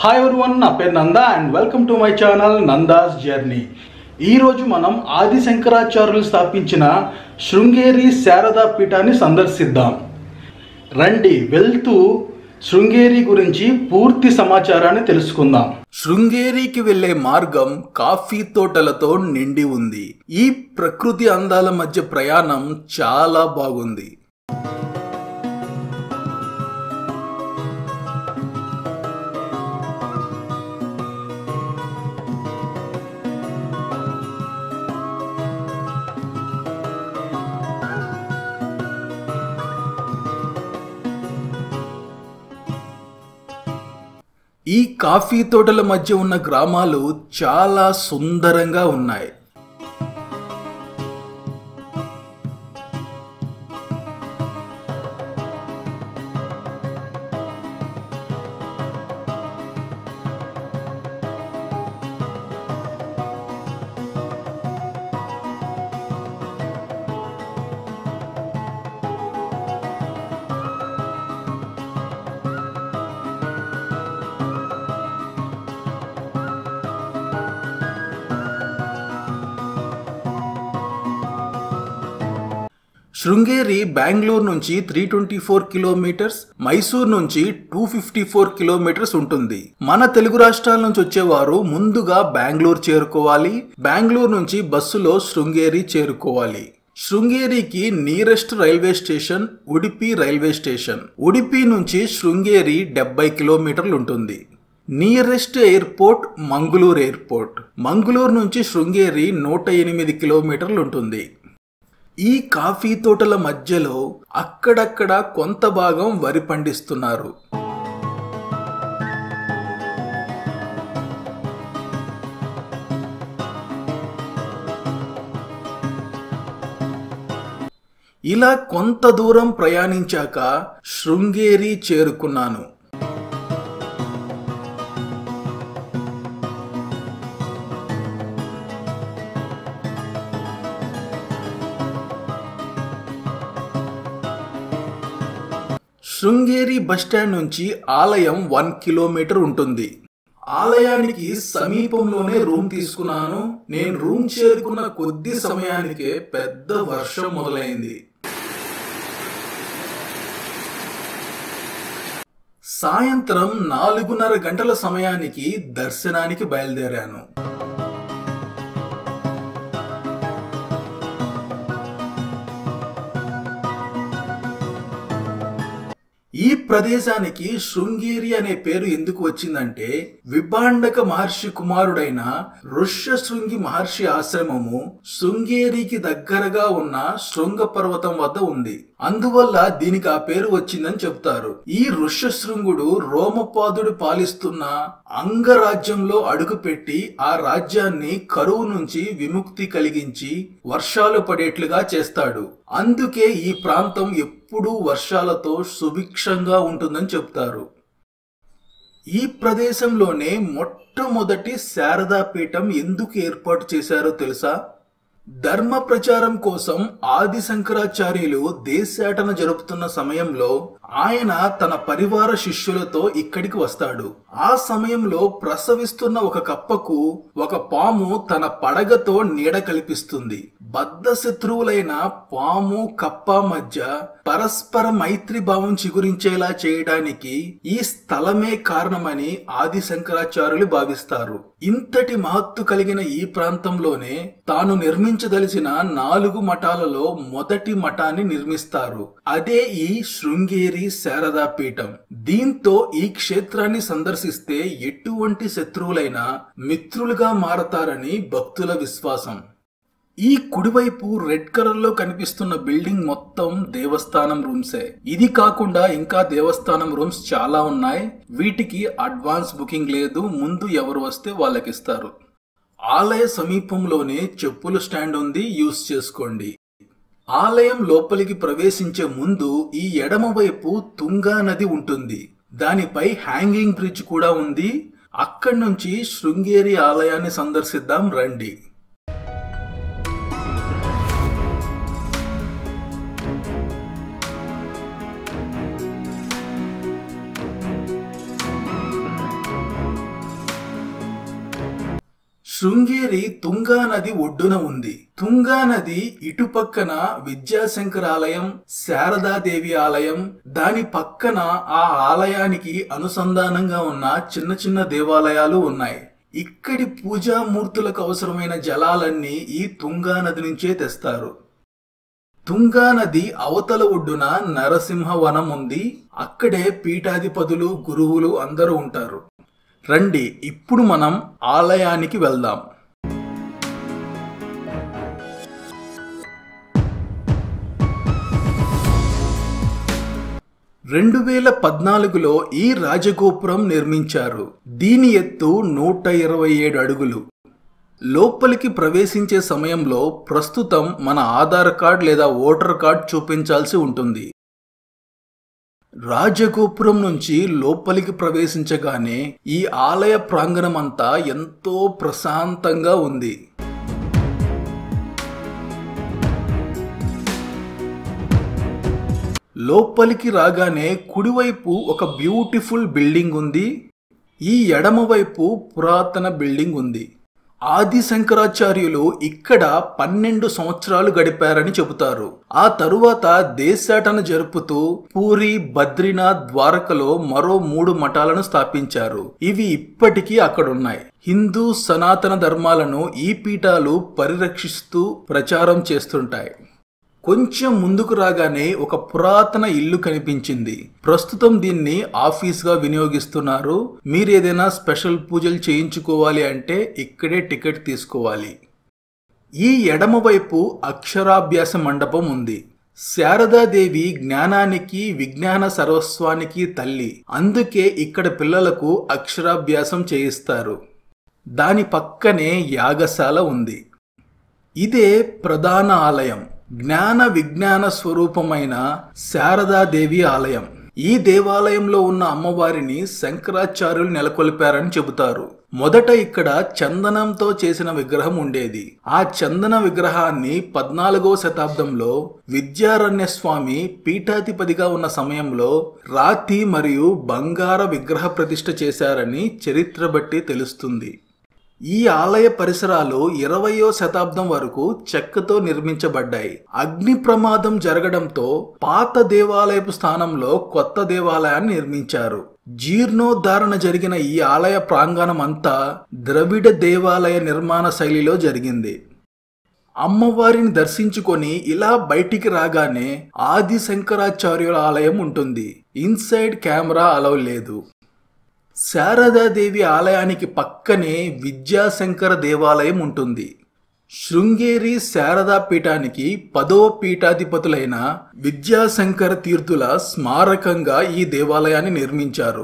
hi everyone నా పేరు Nanda and welcome to my channel Nanda's journey ఈరోజు మనం ఆది శంకరాచార్యులు స్థాపించిన శృంగేరి శారదా పీఠాన్ని సందర్శిద్దాం రండి వెళ్తూ శృంగేరి గురించి పూర్తి సమాచారాన్ని తెలుసుకుందాం శృంగేరికి వెళ్లే మార్గం కాఫీ తోటలతో నిండి ఉంది ఈ ప్రకృతి అందాల మధ్య ప్రయాణం చాలా బాగుంది ఈ కాఫీ తోటల మధ్య ఉన్న గ్రామాలు చాలా సుందరంగా ఉన్నాయి శృంగేరి బెంగళూరు నుంచి three twenty four kilometres Mysore నుంచి టూ ఫిఫ్టీ ఫోర్ కిలోమీటర్స్ ఉంటుంది మన తెలుగు రాష్ట్రాల నుంచి వచ్చేవారు ముందుగా బెంగళూరు చేరుకోవాలి బెంగళూరు నుంచి బస్సులో శృంగేరి చేరుకోవాలి శృంగేరికి nearest railway station Udupi railway station Udupi నుంచి శృంగేరి డెబ్బై కిలోమీటర్లు ఉంటుంది nearest airport Mangaluru airport Mangaluru నుంచి శృంగేరి నూట ఎనిమిది కిలోమీటర్లు ఉంటుంది ఈ కాఫీ తోటల మధ్యలో అక్కడక్కడ కొంత భాగం వరి పండిస్తున్నారు ఇలా కొంత దూరం ప్రయాణించాక శృంగేరి చేరుకున్నాను శృంగేరి బస్టాండ్ నుంచి ఆలయం వన్ కిలోమీటర్ ఉంటుంది ఆలయానికి సమీపంలోనే రూమ్ తీసుకున్నాను నేను రూమ్ చేరుకున్న కొద్ది సమయానికే పెద్ద వర్షం మొదలైంది సాయంత్రం నాలుగున్నర గంటల సమయానికి దర్శనానికి బయలుదేరాను ఈ ప్రదేశానికి శృంగేరి అనే పేరు ఎందుకు వచ్చిందంటే విభాండక మహర్షి కుమారుడైన ఋష్యశృంగి మహర్షి ఆశ్రమము శృంగేరికి దగ్గరగా ఉన్న శృంగ పర్వతం వద్ద ఉంది అందువల్ల దీనికి ఆ పేరు వచ్చిందని చెప్తారు ఈ ఋష్యశృంగుడు రోమపాదుడు పాలిస్తున్న అంగరాజ్యంలో అడుగుపెట్టి ఆ రాజ్యాన్ని కరువు నుంచి విముక్తి కలిగించి వర్షాలు పడేట్లుగా చేస్తాడు అందుకే ఈ ప్రాంతం ఎప్పుడూ వర్షాలతో సుభిక్షంగా ఉంటుందని చెప్తారు ఈ ప్రదేశంలోనే మొట్టమొదటి శారదా పీఠం ఎందుకు ఏర్పాటు చేశారో తెలుసా ధర్మ ప్రచారం కోసం ఆది శంకరాచార్యులు దేశాటన జరుపుతున్న సమయంలో ఆయన తన పరివార శిష్యులతో ఇక్కడికి వస్తాడు ఆ సమయంలో ప్రసవిస్తున్న ఒక కప్పకు ఒక పాము తన పడగతో నీడ కల్పిస్తుంది బద్ధ శత్రువులైన పాము కప్ప మధ్య పరస్పర మైత్రి భావం చిగురించేలా చేయడానికి ఈ స్థలమే కారణమని ఆది శంకరాచార్యులు భావిస్తారు ఇంతటి మహత్తు కలిగిన ఈ ప్రాంతంలోనే తాను నిర్మించదలిచిన నాలుగు మఠాలలో మొదటి మఠాన్ని నిర్మిస్తారు అదే ఈ శృంగేరి శారదా పీఠం దీంతో ఈ క్షేత్రాన్ని సందర్శిస్తే ఎటువంటి శత్రువులైనా మిత్రులుగా మారతారని భక్తుల విశ్వాసం ఈ కుడివైపు రెడ్ కలర్ లో కనిపిస్తున్న బిల్డింగ్ మొత్తం దేవస్థానం రూమ్సే ఇది కాకుండా ఇంకా దేవస్థానం రూమ్స్ చాలా ఉన్నాయి వీటికి అడ్వాన్స్ బుకింగ్ లేదు ముందు ఎవరు వస్తే వాళ్ళకి ఇస్తారు ఆలయ సమీపంలోనే చెప్పుల స్టాండ్ ఉంది యూస్ చేసుకోండి ఆలయం లోపలికి ప్రవేశించే ముందు ఈ ఎడమ వైపు తుంగా నది ఉంటుంది దానిపై హ్యాంగింగ్ బ్రిడ్జ్ కూడా ఉంది అక్కడి నుంచి శృంగేరి ఆలయాన్ని సందర్శిద్దాం రండి శృంగేరి తుంగా నది ఒడ్డున ఉంది తుంగా నది ఇటుపక్కన విద్యాశంకర్ ఆలయం శారదాదేవి ఆలయం దాని పక్కన ఆ ఆలయానికి అనుసంధానంగా ఉన్న చిన్న చిన్న దేవాలయాలు ఉన్నాయి ఇక్కడి పూజామూర్తులకు అవసరమైన జలాలన్నీ ఈ తుంగా నది నుంచే తెస్తారు తుంగా నది అవతల ఒడ్డున నరసింహవనం ఉంది అక్కడే పీఠాధిపతులు గురువులు అందరూ ఉంటారు రండి ఇప్పుడు మనం ఆలయానికి వెళ్దాం రెండు వేల పద్నాలుగులో ఈ రాజగోపురం నిర్మించారు దీని ఎత్తు నూట ఇరవై ఏడు అడుగులు లోపలికి ప్రవేశించే సమయంలో ప్రస్తుతం మన ఆధార్ కార్డ్ లేదా ఓటర్ కార్డ్ చూపించాల్సి ఉంటుంది రాజగోపురం నుంచి లోపలికి ప్రవేశించగానే ఈ ఆలయ ప్రాంగణం అంతా ఎంతో ప్రశాంతంగా ఉంది లోపలికి రాగానే కుడివైపు ఒక బ్యూటిఫుల్ బిల్డింగ్ ఉంది ఈ ఎడమవైపు పురాతన బిల్డింగ్ ఉంది ఆది శంకరాచార్యులు ఇక్కడ పన్నెండు సంవత్సరాలు గడిపారని చెబుతారు ఆ తరువాత దేశాటన జరుపుతూ పూరి బద్రీనాథ్ ద్వారకలో మరో మూడు మఠాలను స్థాపించారు ఇవి ఇప్పటికీ అక్కడున్నాయి హిందూ సనాతన ధర్మాలను ఈ పీఠాలు పరిరక్షిస్తూ ప్రచారం చేస్తుంటాయి కొంచెం ముందుకు రాగానే ఒక పురాతన ఇల్లు కనిపించింది ప్రస్తుతం దీన్ని ఆఫీస్గా వినియోగిస్తున్నారు మీరు ఏదైనా స్పెషల్ పూజలు చేయించుకోవాలి అంటే ఇక్కడే టికెట్ తీసుకోవాలి ఈ ఎడమవైపు అక్షరాభ్యాస మండపం ఉంది శారదాదేవి జ్ఞానానికి విజ్ఞాన సర్వస్వానికి తల్లి అందుకే ఇక్కడ పిల్లలకు అక్షరాభ్యాసం చేయిస్తారు దాని పక్కనే యాగశాల ఉంది ఇదే ప్రధాన ఆలయం జ్ఞాన విజ్ఞాన స్వరూపమైన శారదాదేవి ఆలయం ఈ దేవాలయంలో ఉన్న అమ్మవారిని శంకరాచార్యులు నెలకొల్పారని చెబుతారు మొదట ఇక్కడ చందనంతో చేసిన విగ్రహం ఉండేది ఆ చందన విగ్రహాన్ని పద్నాలుగో శతాబ్దంలో విద్యారణ్య స్వామి పీఠాధిపతిగా ఉన్న సమయంలో రాతి మరియు బంగార విగ్రహ ప్రతిష్ఠ చేశారని చరిత్ర బట్టి తెలుస్తుంది ఈ ఆలయ పరిసరాలు ఇరవయో శతాబ్దం వరకు చెక్కతో నిర్మించబడ్డాయి అగ్ని ప్రమాదం జరగడంతో పాత దేవాలయపు స్థానంలో కొత్త దేవాలయాన్ని నిర్మించారు జీర్ణోద్ధారణ జరిగిన ఈ ఆలయ ప్రాంగణం అంతా ద్రవిడ దేవాలయ నిర్మాణ శైలిలో జరిగింది అమ్మవారిని దర్శించుకొని ఇలా బయటికి రాగానే ఆది శంకరాచార్యుల ఆలయం ఉంటుంది ఇన్సైడ్ కెమెరా అలవ్ లేదు శారదాదేవి ఆలయానికి పక్కనే విద్యాశంకర దేవాలయం ఉంటుంది శృంగేరి శారదా పీఠానికి పదో పీఠాధిపతులైన విద్యాశంకర తీర్థుల స్మారకంగా ఈ దేవాలయాన్ని నిర్మించారు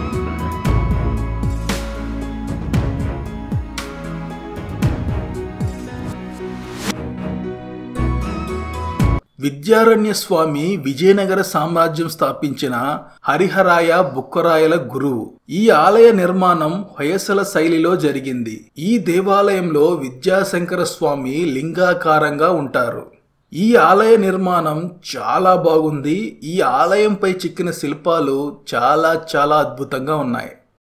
విద్యారణ్య స్వామి విజయనగర సామ్రాజ్యం స్థాపించిన హరిహరాయ బుక్కరాయల గురువు ఈ ఆలయ నిర్మాణం హొయసల శైలిలో జరిగింది ఈ దేవాలయంలో విద్యాశంకర స్వామి లింగాకారంగా ఉంటారు ఈ ఆలయ నిర్మాణం చాలా బాగుంది ఈ ఆలయంపై చిక్కిన శిల్పాలు చాలా చాలా అద్భుతంగా ఉన్నాయి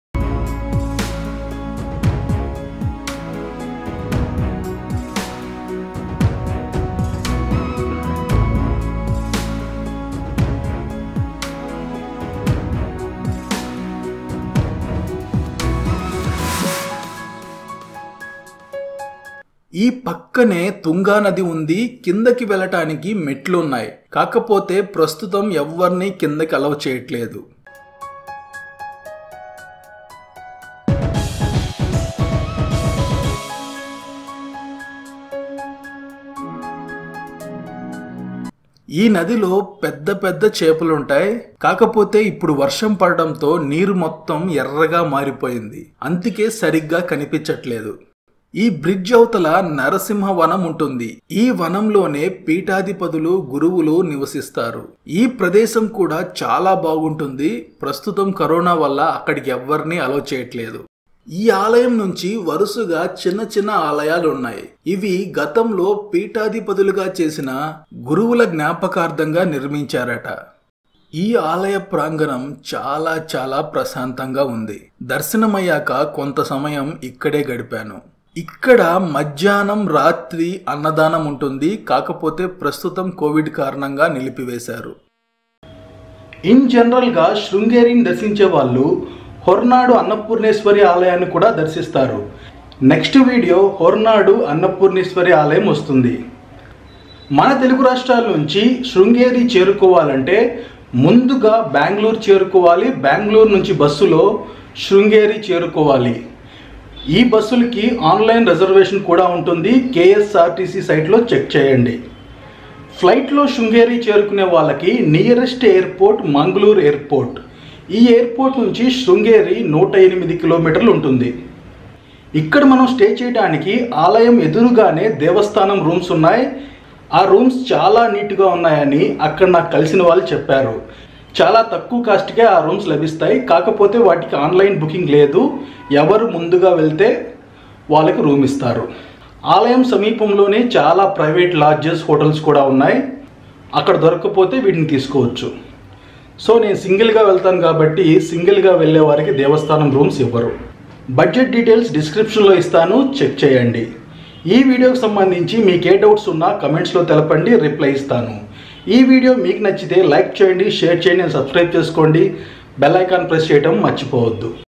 ఈ పక్కనే తుంగా నది ఉంది కిందకి వెళ్ళటానికి మెట్లు ఉన్నాయి కాకపోతే ప్రస్తుతం ఎవరిని కిందకి అలవ్ చేయట్లేదు ఈ నదిలో పెద్ద పెద్ద చేపలుంటాయి కాకపోతే ఇప్పుడు వర్షం పడడంతో నీరు మొత్తం ఎర్రగా మారిపోయింది అందుకే సరిగ్గా కనిపించట్లేదు ఈ బ్రిడ్జ్ అవతల నరసింహ వనం ఉంటుంది ఈ వనంలోనే పీఠాధిపతులు గురువులు నివసిస్తారు ఈ ప్రదేశం కూడా చాలా బాగుంటుంది ప్రస్తుతం కరోనా వల్ల అక్కడికి ఎవ్వరిని అలో చేయట్లేదు ఈ ఆలయం నుంచి వరుసగా చిన్న చిన్న ఆలయాలు ఉన్నాయి ఇవి గతంలో పీఠాధిపతులుగా చేసిన గురువుల జ్ఞాపకార్థంగా నిర్మించారట ఈ ఆలయ ప్రాంగణం చాలా చాలా ప్రశాంతంగా ఉంది దర్శనమయ్యాక కొంత సమయం ఇక్కడే గడిపాను ఇక్కడ మధ్యాహ్నం రాత్రి అన్నదానం ఉంటుంది కాకపోతే ప్రస్తుతం కోవిడ్ కారణంగా నిలిపివేశారు ఇన్ జనరల్గా శృంగేరిని దర్శించే వాళ్ళు హొర్నాడు అన్నపూర్ణేశ్వరి ఆలయాన్ని కూడా దర్శిస్తారు నెక్స్ట్ వీడియో హొర్నాడు అన్నపూర్ణేశ్వరి ఆలయం వస్తుంది మన తెలుగు రాష్ట్రాల నుంచి శృంగేరి చేరుకోవాలంటే ముందుగా బెంగళూరు చేరుకోవాలి బెంగళూరు నుంచి బస్సులో శృంగేరి చేరుకోవాలి ఈ బస్సులకి ఆన్లైన్ రిజర్వేషన్ కూడా ఉంటుంది కేఎస్ఆర్టీసీ సైట్లో చెక్ చేయండి ఫ్లైట్లో శృంగేరి చేరుకునే వాళ్ళకి నియరెస్ట్ ఎయిర్పోర్ట్ మంగళూరు ఎయిర్పోర్ట్ ఈ ఎయిర్పోర్ట్ నుంచి శృంగేరి నూట ఎనిమిది కిలోమీటర్లు ఉంటుంది ఇక్కడ మనం స్టే చేయడానికి ఆలయం ఎదురుగానే దేవస్థానం రూమ్స్ ఉన్నాయి ఆ రూమ్స్ చాలా నీట్గా ఉన్నాయని అక్కడ నాకు కలిసిన వాళ్ళు చెప్పారు చాలా తక్కువ కాస్ట్కే ఆ రూమ్స్ లభిస్తాయి కాకపోతే వాటికి ఆన్లైన్ బుకింగ్ లేదు ఎవరు ముందుగా వెళ్తే వాళ్ళకి రూమ్ ఇస్తారు ఆలయం సమీపంలోనే చాలా ప్రైవేట్ లాడ్జెస్ హోటల్స్ కూడా ఉన్నాయి అక్కడ దొరకకపోతే వీటిని తీసుకోవచ్చు సో నేను సింగిల్గా వెళ్తాను కాబట్టి సింగిల్గా వెళ్ళే వారికి దేవస్థానం రూమ్స్ ఇవ్వరు బడ్జెట్ డీటెయిల్స్ డిస్క్రిప్షన్లో ఇస్తాను చెక్ చేయండి ఈ వీడియోకి సంబంధించి మీకు ఏ డౌట్స్ ఉన్నా కమెంట్స్లో తెలపండి రిప్లై ఇస్తాను ఈ వీడియో మీకు నచ్చితే లైక్ చేయండి షేర్ చేయండి సబ్స్క్రైబ్ చేసుకోండి బెల్ ఐకాన్ ప్రెస్ చేయడం మర్చిపోవద్దు